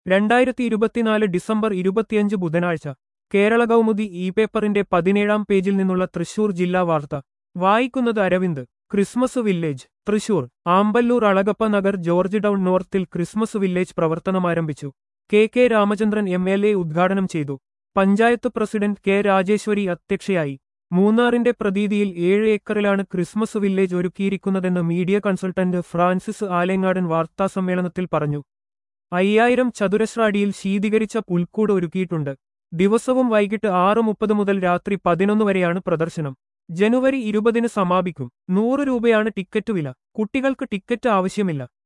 രണ്ടായിരത്തി ഇരുപത്തിനാല് ഡിസംബർ ഇരുപത്തിയഞ്ച് ബുധനാഴ്ച കേരള കൗമുദി ഇ പേപ്പറിന്റെ പതിനേഴാം പേജിൽ നിന്നുള്ള തൃശൂർ ജില്ലാ വാർത്ത വായിക്കുന്നത് Aravind Christmas village Thrissur Amballur Alagappa Nagar George Town നോർത്തിൽ ക്രിസ്മസ് വില്ലേജ് പ്രവർത്തനമാരംഭിച്ചു K K Ramachandran M L A ഉദ്ഘാടനം ചെയ്തു പഞ്ചായത്ത് പ്രസിഡന്റ് കെ രാജേശ്വരി അധ്യക്ഷയായി മൂന്നാറിന്റെ പ്രതീതിയിൽ ഏഴ് ഏക്കറിലാണ് ക്രിസ്മസ് വില്ലേജ് ഒരുക്കിയിരിക്കുന്നതെന്ന് മീഡിയ കൺസൾട്ടന്റ് ഫ്രാൻസിസ് ആലേങ്ങാടൻ വാർത്താസമ്മേളനത്തിൽ പറഞ്ഞു അയ്യായിരം ചതുരശ്ര അടിയിൽ ശീതീകരിച്ച പുൽക്കൂട് ഒരുക്കിയിട്ടുണ്ട് ദിവസവും വൈകിട്ട് ആറ് മുപ്പത് മുതൽ രാത്രി പതിനൊന്ന് വരെയാണ് പ്രദർശനം ജനുവരി ഇരുപതിന് സമാപിക്കും നൂറ് രൂപയാണ് ടിക്കറ്റ് വില കുട്ടികൾക്ക് ടിക്കറ്റ് ആവശ്യമില്ല